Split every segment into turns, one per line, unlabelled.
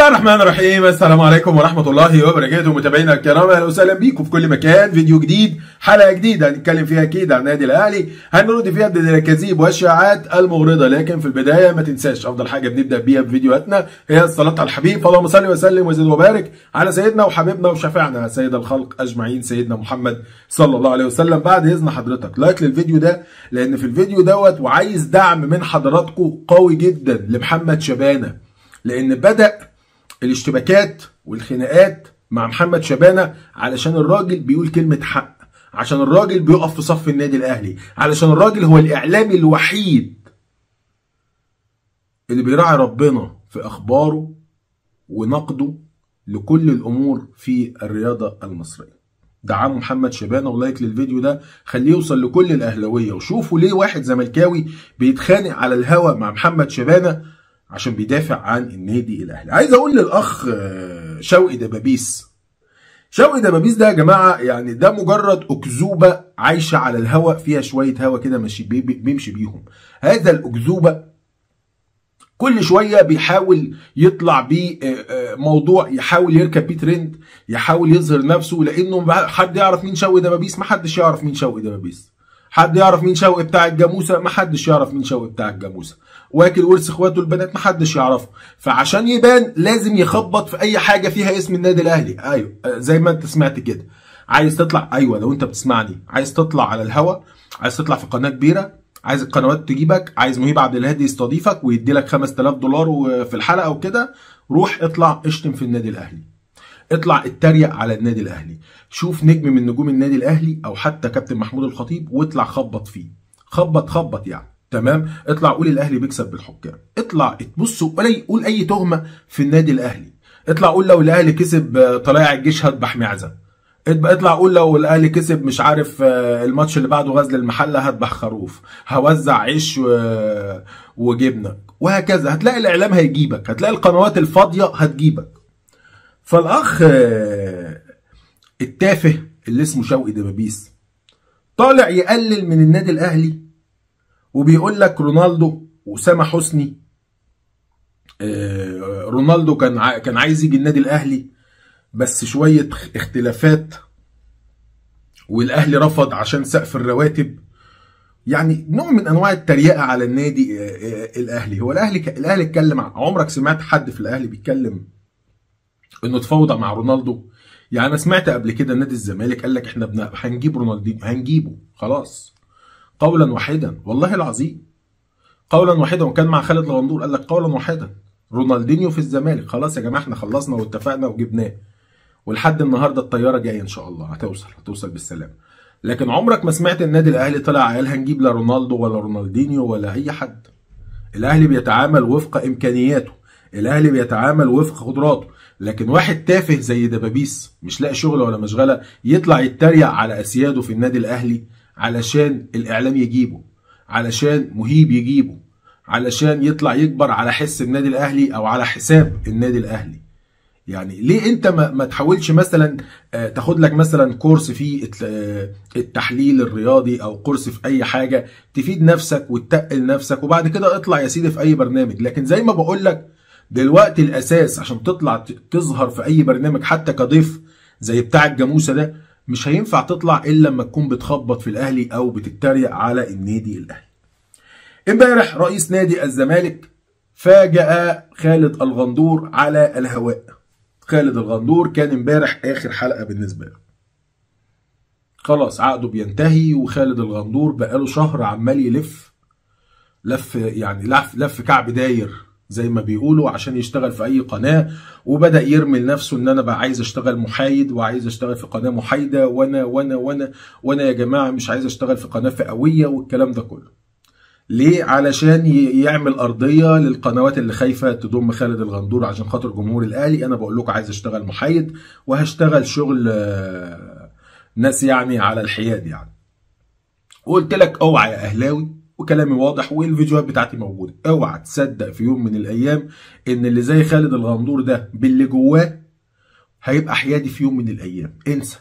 الله الرحمن الرحيم السلام عليكم ورحمة الله وبركاته متابعينا الكرام اهلا وسهلا بيكم في كل مكان فيديو جديد حلقة جديدة هنتكلم فيها اكيد عن النادي الاهلي هنرد فيها ضد الاكاذيب والشائعات المغرضة لكن في البداية ما تنساش افضل حاجة بنبدأ بيها في فيديوهاتنا هي الصلاة على الحبيب فاللهم صل وسلم وزد وبارك على سيدنا وحبيبنا وشفيعنا سيد الخلق اجمعين سيدنا محمد صلى الله عليه وسلم بعد اذن حضرتك لايك للفيديو ده لان في الفيديو دوت وعايز دعم من حضراتكم قوي جدا لمحمد شبانة لان بدأ الاشتباكات والخناقات مع محمد شبانه علشان الراجل بيقول كلمه حق عشان الراجل بيقف في صف النادي الاهلي علشان الراجل هو الاعلامي الوحيد اللي بيراعي ربنا في اخباره ونقده لكل الامور في الرياضه المصريه دعموا محمد شبانه ولايك للفيديو ده خليه يوصل لكل الاهلاويه وشوفوا ليه واحد زملكاوي بيتخانق على الهوا مع محمد شبانه عشان بيدافع عن النادي الاهلي عايز اقول للاخ شوقي دبابيس شوقي دبابيس ده يا جماعه يعني ده مجرد اكذوبه عايشه على الهواء فيها شويه هواء كده ماشي بيمشي بيهم هذا الاكذوبه كل شويه بيحاول يطلع بيه موضوع يحاول يركب بيه ترند يحاول يظهر نفسه لانه حد يعرف مين شوقي دبابيس ما حدش يعرف مين شوقي دبابيس حد يعرف مين شوقي بتاع الجاموسه ما حدش يعرف مين شوقي بتاع الجاموسه واكل ورث اخواته البنات ما حدش يعرفه فعشان يبان لازم يخبط في اي حاجه فيها اسم النادي الاهلي ايوه زي ما انت سمعت كده عايز تطلع ايوه لو انت بتسمعني عايز تطلع على الهوا عايز تطلع في قناه كبيره عايز القنوات تجيبك عايز مهيب عبد الهادي يستضيفك ويدي لك 5000 دولار في الحلقه وكده روح اطلع اشتم في النادي الاهلي اطلع اتريق على النادي الاهلي شوف نجم من نجوم النادي الاهلي او حتى كابتن محمود الخطيب واطلع خبط فيه خبط خبط يعني تمام اطلع قول الاهلي بيكسب بالحكام اطلع تبص قول قول اي تهمه في النادي الاهلي اطلع قول لو الاهلي كسب طلائع الجيش هذبح معزه اطلع قول لو الاهلي كسب مش عارف الماتش اللي بعده غزل المحله هذبح خروف هوزع عيش وجبنه وهكذا هتلاقي الاعلام هيجيبك هتلاقي القنوات الفاضيه هتجيبك فالاخ التافه اللي اسمه شوقي دبابيس طالع يقلل من النادي الاهلي وبيقول لك رونالدو واسامه حسني رونالدو كان كان عايز يجي النادي الاهلي بس شويه اختلافات والاهلي رفض عشان سقف الرواتب يعني نوع من انواع التريقه على النادي الاهلي هو الاهلي الاهلي اتكلم عمرك سمعت حد في الاهلي بيتكلم انه تفاوض مع رونالدو يعني انا سمعت قبل كده نادي الزمالك قال لك احنا بنا هنجيب رونالدينيو هنجيبه خلاص قولا واحدا والله العظيم قولا واحدا وكان مع خالد الغندور قال لك قولا واحدا رونالدينيو في الزمالك خلاص يا جماعه احنا خلصنا واتفقنا وجبناه ولحد النهارده الطياره جايه ان شاء الله هتوصل هتوصل بالسلامه لكن عمرك ما سمعت النادي الاهلي طلع قال هنجيب لا رونالدو ولا رونالدينيو ولا اي حد الاهلي بيتعامل وفق امكانياته الاهلي بيتعامل وفق قدراته لكن واحد تافه زي دبابيس مش لاقي شغل ولا مشغله يطلع يتريق على اسياده في النادي الاهلي علشان الاعلام يجيبه علشان مهيب يجيبه علشان يطلع يكبر على حس النادي الاهلي او على حساب النادي الاهلي يعني ليه انت ما, ما تحاولش مثلا تاخد لك مثلا كورس في التحليل الرياضي او كورس في اي حاجه تفيد نفسك وتتقل نفسك وبعد كده اطلع يا سيدي في اي برنامج لكن زي ما بقول لك دلوقتي الاساس عشان تطلع تظهر في اي برنامج حتى كضيف زي بتاع الجاموسه ده مش هينفع تطلع الا لما تكون بتخبط في الاهلي او بتتريق على النادي الاهلي امبارح رئيس نادي الزمالك فاجأ خالد الغندور على الهواء خالد الغندور كان امبارح اخر حلقه بالنسبه له خلاص عقده بينتهي وخالد الغندور بقاله شهر عمال يلف لف يعني لف لف كعب داير زي ما بيقولوا عشان يشتغل في اي قناه وبدا يرمي لنفسه ان انا بقى عايز اشتغل محايد وعايز اشتغل في قناه محايده وانا وانا وانا وانا يا جماعه مش عايز اشتغل في قناه فئويه والكلام ده كله. ليه؟ علشان يعمل ارضيه للقنوات اللي خايفه تضم خالد الغندور عشان خاطر جمهور الاهلي انا بقول لكم عايز اشتغل محايد وهشتغل شغل ناس يعني على الحياد يعني. وقلت لك اوعى يا اهلاوي وكلامي واضح والفيديوهات بتاعتي موجوده اوعى تصدق في يوم من الايام ان اللي زي خالد الغندور ده باللي جواه هيبقى حيادي في يوم من الايام انسى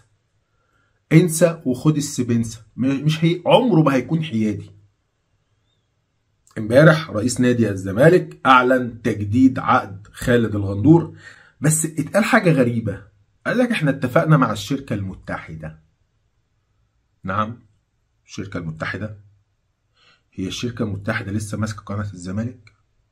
انسى وخد السبنسه مش هي عمره ما هيكون حيادي امبارح رئيس نادي الزمالك اعلن تجديد عقد خالد الغندور بس اتقال حاجه غريبه قال لك احنا اتفقنا مع الشركه المتحده نعم الشركه المتحده هي الشركه المتحده لسه ماسكه قناه الزمالك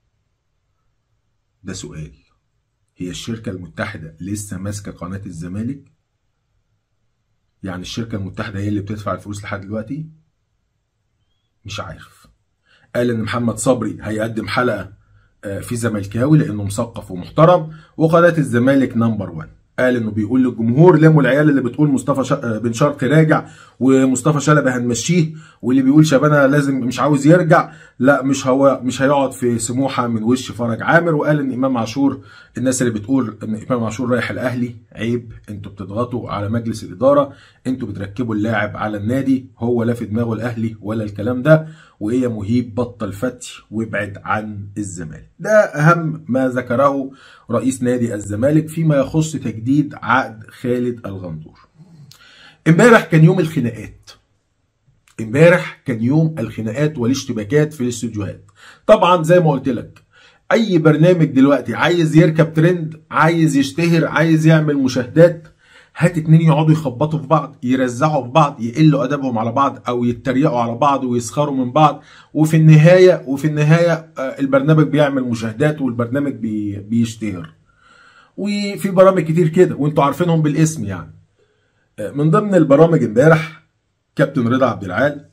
ده سؤال هي الشركه المتحده لسه ماسكه قناه الزمالك يعني الشركه المتحده هي اللي بتدفع الفلوس لحد دلوقتي مش عارف قال ان محمد صبري هيقدم حلقه في زملكاوي لانه مثقف ومحترم وقناه الزمالك نمبر 1 قال انه بيقول للجمهور لموا العيال اللي بتقول مصطفى ش... بن شرقي راجع ومصطفى شلبي هنمشيه واللي بيقول شبانه لازم مش عاوز يرجع لا مش هو مش هيقعد في سموحه من وش فرج عامر وقال ان امام عاشور الناس اللي بتقول ان امام عاشور رايح الاهلي عيب انتوا بتضغطوا على مجلس الاداره انتوا بتركبوا اللاعب على النادي هو لا في دماغه الاهلي ولا الكلام ده وايه يا مهيب بطل فتي وابعد عن الزمالك ده اهم ما ذكره رئيس نادي الزمالك فيما يخص تجديد عقد خالد الغندور امبارح كان يوم الخناقات امبارح كان يوم الخناقات والاشتباكات في الاستوديوهات طبعا زي ما قلت لك اي برنامج دلوقتي عايز يركب ترند عايز يشتهر عايز يعمل مشاهدات هات اتنين يقعدوا يخبطوا في بعض يرزعوا في بعض يقلوا ادبهم على بعض او يتريقوا على بعض ويسخروا من بعض وفي النهايه وفي النهايه البرنامج بيعمل مشاهدات والبرنامج بي بيشتهر وفي برامج كتير كده وانتوا عارفينهم بالاسم يعني من ضمن البرامج امبارح كابتن رضا عبد العال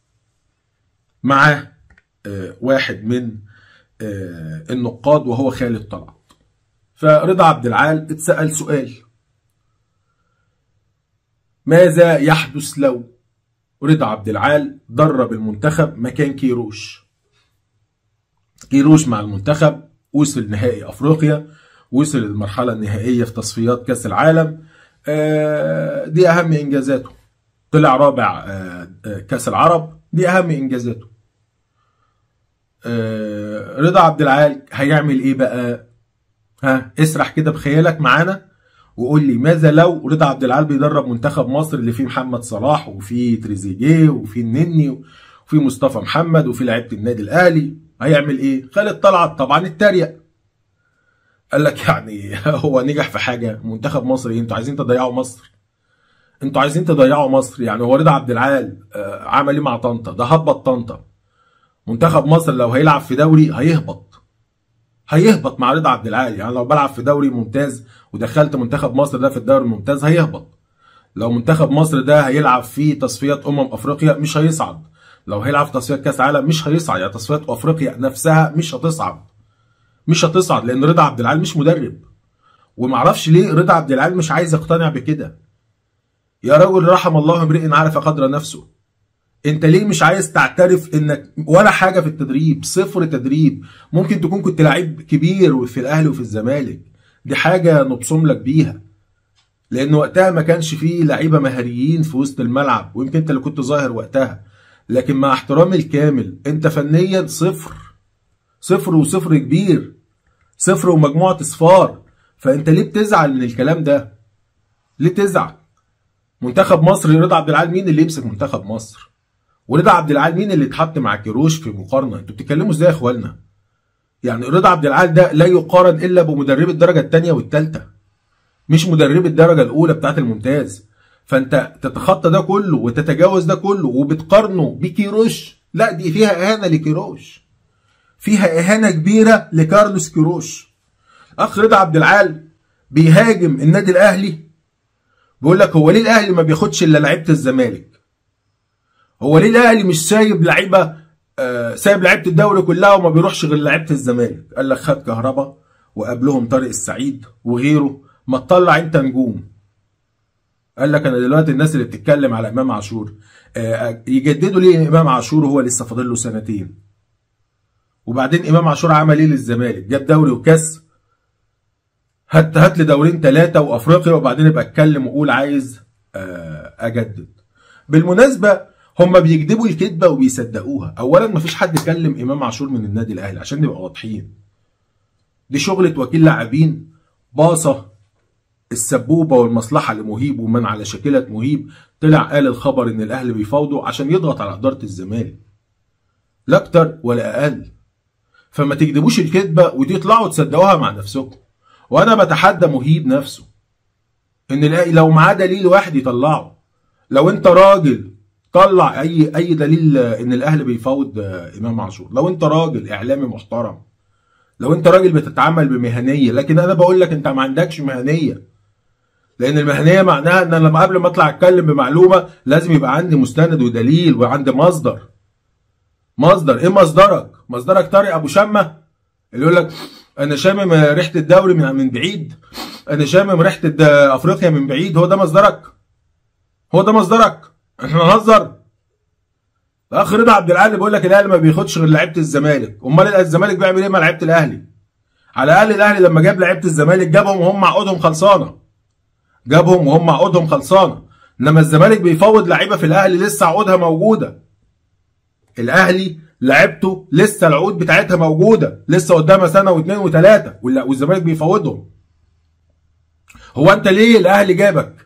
معاه واحد من النقاد وهو خالد طلعت فرضا عبد العال اتسأل سؤال ماذا يحدث لو رضا عبد العال درب المنتخب مكان كيروش كيروش مع المنتخب وصل نهائي افريقيا وصل المرحلة النهائية في تصفيات كأس العالم دي أهم إنجازاته طلع رابع كأس العرب دي أهم إنجازاته رضا عبد العال هيعمل إيه بقى ها اسرح كده بخيالك معانا وقول لي ماذا لو رضا عبد العال بيدرب منتخب مصر اللي فيه محمد صلاح وفيه تريزيجيه وفيه النني وفيه مصطفى محمد وفيه لعيبه النادي الاهلي هيعمل ايه؟ خالد طلعت طبعا اتريق قال لك يعني هو نجح في حاجه منتخب مصر ايه انتوا عايزين تضيعوا مصر انتوا عايزين تضيعوا مصر يعني هو رضا عبد العال عمل ايه مع طنطا ده هبط طنطا منتخب مصر لو هيلعب في دوري هيهبط هيهبط مع رضا عبد العال يعني لو بلعب في دوري ممتاز ودخلت منتخب مصر ده في الدوري الممتاز هيهبط لو منتخب مصر ده هيلعب في تصفيات امم افريقيا مش هيصعد لو هيلعب في تصفيات كاس عالم مش هيصعد يعني تصفيات افريقيا نفسها مش هتصعد مش هتصعد لان رضا عبد العال مش مدرب ومعرفش ليه رضا عبد العال مش عايز يقتنع بكده يا رجل رحم الله امرئ عرف قدر نفسه انت ليه مش عايز تعترف انك ولا حاجه في التدريب صفر تدريب ممكن تكون كنت لعيب كبير في الاهلي وفي الزمالك دي حاجه نبصم لك بيها لان وقتها ما كانش فيه لعيبه مهاريين في وسط الملعب ويمكن انت اللي كنت ظاهر وقتها لكن مع احترامي الكامل انت فنيا صفر صفر وصفر كبير صفر ومجموعه اصفار فانت ليه بتزعل من الكلام ده ليه تزعل منتخب مصر رضا عبد العال مين اللي يمسك منتخب مصر ورضا عبد العال مين اللي اتحط مع كيروش في مقارنه انتوا بتتكلموا ازاي يا اخوانا يعني رضا عبد العال ده لا يقارن الا بمدرب الدرجه الثانيه والثالثه مش مدرب الدرجه الاولى بتاعت الممتاز فانت تتخطى ده كله وتتجاوز ده كله وبتقارنه بكيروش لا دي فيها اهانه لكيروش فيها اهانه كبيره لكارلوس كيروش اخ رضا عبد العال بيهاجم النادي الاهلي بيقول لك هو ليه الاهلي ما بياخدش الا لعيبه الزمالك هو ليه الاهلي مش سايب لعيبه آه سايب لعيبه الدوري كلها وما بيروحش غير لعيبه الزمالك قال لك خد كهربا وقبلهم طارق السعيد وغيره ما تطلع انت نجوم قال لك انا دلوقتي الناس اللي بتتكلم على امام عاشور آه يجددوا ليه امام عاشور وهو لسه فاضل له سنتين وبعدين امام عاشور عمل ايه للزمالك جاب دوري وكاس هات هات لي دورين ثلاثه وافريقيا وبعدين ابقى اتكلم وقول عايز آه اجدد بالمناسبه هم بيكذبوا الكذبه وبيصدقوها اولا مفيش حد كلم امام عاشور من النادي الاهلي عشان نبقى واضحين دي شغله وكيل لاعبين باصه السبوبه والمصلحه لمهيب ومن على شاكله مهيب طلع قال الخبر ان الاهلي بيفاوضوا عشان يضغط على اداره الزمالك لا اكتر ولا اقل فما تكذبوش الكذبه وتطلعوا تصدقوها مع نفسكم وانا بتحدى مهيب نفسه ان لو معاه دليل واحد يطلعه لو انت راجل طلع اي اي دليل ان الاهلي بيفاوض امام عاشور لو انت راجل اعلامي محترم لو انت راجل بتتعامل بمهنيه لكن انا بقول لك انت ما عندكش مهنيه لان المهنيه معناها ان انا لما قبل ما اطلع اتكلم بمعلومه لازم يبقى عندي مستند ودليل وعندي مصدر مصدر ايه مصدرك مصدرك طارق ابو شمه اللي يقول لك انا شامم ريحه الدوري من من بعيد انا شامم ريحه افريقيا من بعيد هو ده مصدرك هو ده مصدرك احنا نهزر الاخ رضا عبد العال بيقول لك الاهلي ما بياخدش غير لعيبه الزمالك امال الزمالك بيعمل ايه مع لعيبه الاهلي على الاقل الاهلي لما جاب لعيبه الزمالك جابهم وهم عقودهم خلصانه جابهم وهم عقودهم خلصانه انما الزمالك بيفوض لعيبه في الاهلي لسه عقودها موجوده الاهلي لعيبته لسه العقود بتاعتها موجوده لسه قدامها سنه واثنين وثلاثه والزمالك بيفوضهم هو انت ليه الاهلي جابك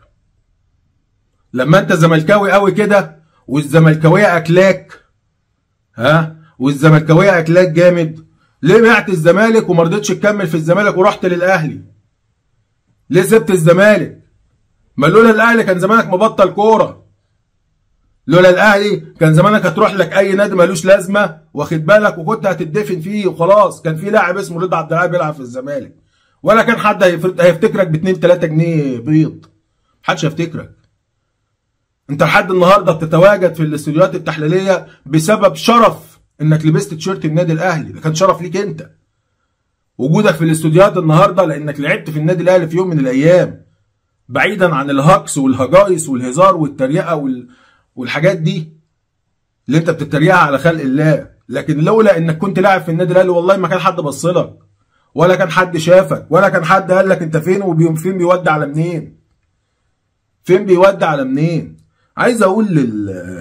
لما انت زملكاوي قوي كده والزملكاويه اكلاك ها والزملكاويه اكلاك جامد ليه بعت الزمالك وما رضيتش تكمل في الزمالك ورحت للاهلي ليه سبت الزمالك ما لولا الاهلي كان زمانك مبطل كوره لولا الاهلي كان زمانك هتروح لك اي نادي ملوش لازمه واخد بالك وكنت هتدفن فيه وخلاص كان في لاعب اسمه رضا عبد العال بيلعب في الزمالك ولا كان حد هيفتكرك ب 2 3 جنيه بيض محدش هيفتكرك انت لحد النهارده بتتواجد في الاستوديوهات التحليليه بسبب شرف انك لبست تيشيرت النادي الاهلي ده كان شرف ليك انت وجودك في الاستوديوهات النهارده لانك لعبت في النادي الاهلي في يوم من الايام بعيدا عن الهجص والهجايص والهزار والتريقه وال... والحاجات دي اللي انت بتتريقها على خلق الله لكن لولا انك كنت لاعب في النادي الاهلي والله ما كان حد بص لك ولا كان حد شافك ولا كان حد قال لك انت فين وفين بيودي على منين فين بيودي على منين عايز اقول لل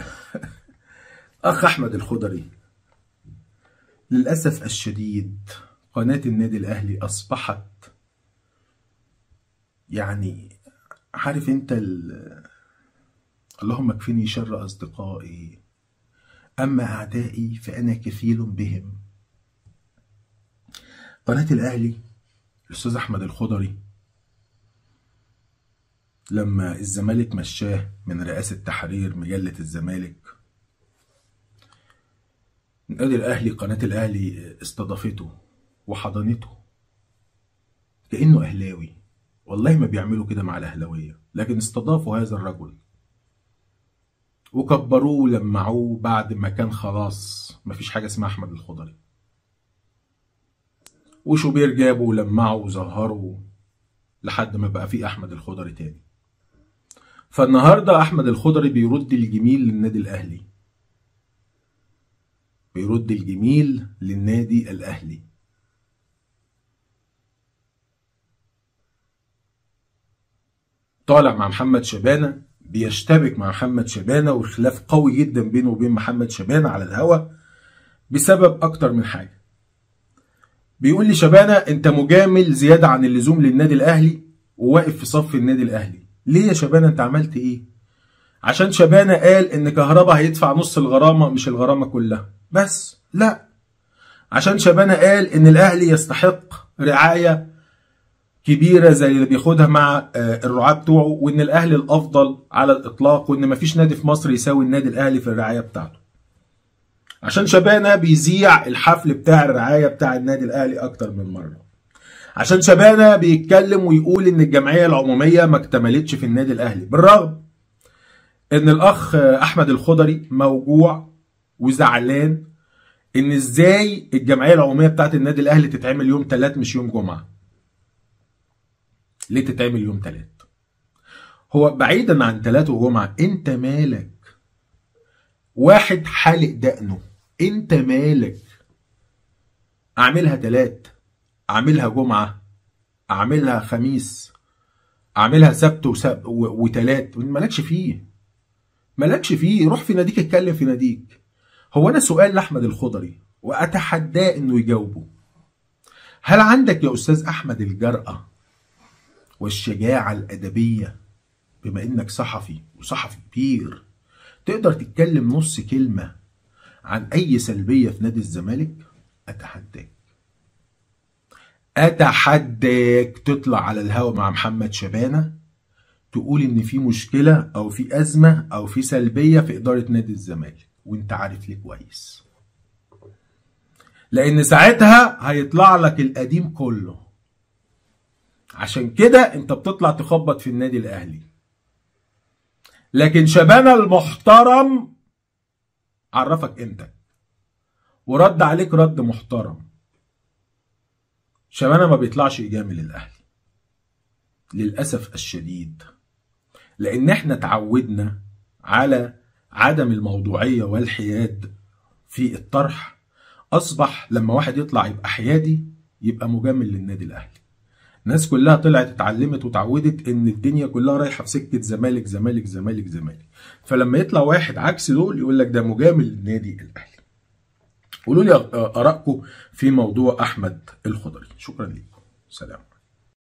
اخ احمد الخضري للاسف الشديد قناه النادي الاهلي اصبحت يعني عارف انت ال... اللهم اكفني شر اصدقائي اما اعدائي فانا كفيل بهم قناه الاهلي الاستاذ احمد الخضري لما الزمالك مشاه من رئاسة تحرير مجلة الزمالك النادي الأهلي قناة الأهلي استضافته وحضنته كأنه أهلاوي والله ما بيعملوا كده مع الأهلاوية لكن استضافوا هذا الرجل وكبروه ولمعوه بعد ما كان خلاص مفيش حاجة اسمها أحمد الخضري وشوبير جابوا ولمعوا وظهروا لحد ما بقى في أحمد الخضري تاني فالنهارده احمد الخضري بيرد الجميل للنادي الاهلي بيرد الجميل للنادي الاهلي طالع مع محمد شبانه بيشتبك مع محمد شبانه وخلاف قوي جدا بينه وبين محمد شبانه على الهوا بسبب اكتر من حاجه بيقول لي شبانه انت مجامل زياده عن اللزوم للنادي الاهلي وواقف في صف النادي الاهلي ليه يا شبانه انت عملت ايه عشان شبانه قال ان كهربا هيدفع نص الغرامه مش الغرامه كلها بس لا عشان شبانه قال ان الاهلي يستحق رعايه كبيره زي اللي بياخدها مع الرعاه بتوعه وان الاهلي الافضل على الاطلاق وان مفيش نادي في مصر يساوي النادي الاهلي في الرعايه بتاعته عشان شبانه بيذيع الحفل بتاع الرعايه بتاع النادي الاهلي اكتر من مره عشان شبانه بيتكلم ويقول ان الجمعيه العموميه ما اكتملتش في النادي الاهلي بالرغم ان الاخ احمد الخضري موجوع وزعلان ان ازاي الجمعيه العموميه بتاعت النادي الاهلي تتعمل يوم ثلاث مش يوم جمعه ليه تتعمل يوم ثلاث هو بعيدا عن ثلاث وجمعه انت مالك واحد حالق دقنه انت مالك اعملها ثلاث اعملها جمعه اعملها خميس اعملها سبت وسب وتلات مالكش فيه مالكش فيه روح في ناديك اتكلم في ناديك هو انا سؤال لاحمد الخضري واتحداه انه يجاوبه هل عندك يا استاذ احمد الجرأه والشجاعه الادبيه بما انك صحفي وصحفي كبير تقدر تتكلم نص كلمه عن اي سلبيه في نادي الزمالك اتحداك اتحداك تطلع على الهوا مع محمد شبانه تقول ان في مشكله او في ازمه او في سلبيه في اداره نادي الزمالك وانت عارف ليه كويس لان ساعتها هيطلع لك القديم كله عشان كده انت بتطلع تخبط في النادي الاهلي لكن شبانه المحترم عرفك قيمتك ورد عليك رد محترم شبانه ما بيطلعش يجامل الاهلي للاسف الشديد لان احنا اتعودنا على عدم الموضوعيه والحياد في الطرح اصبح لما واحد يطلع يبقى حيادي يبقى مجامل للنادي الاهلي الناس كلها طلعت اتعلمت وتعودت ان الدنيا كلها رايحه في سكه زمالك زمالك زمالك زمالك فلما يطلع واحد عكس دول يقول لك ده مجامل للنادي الاهلي قولوا لي ارائكم في موضوع احمد الخضري شكرا لكم سلام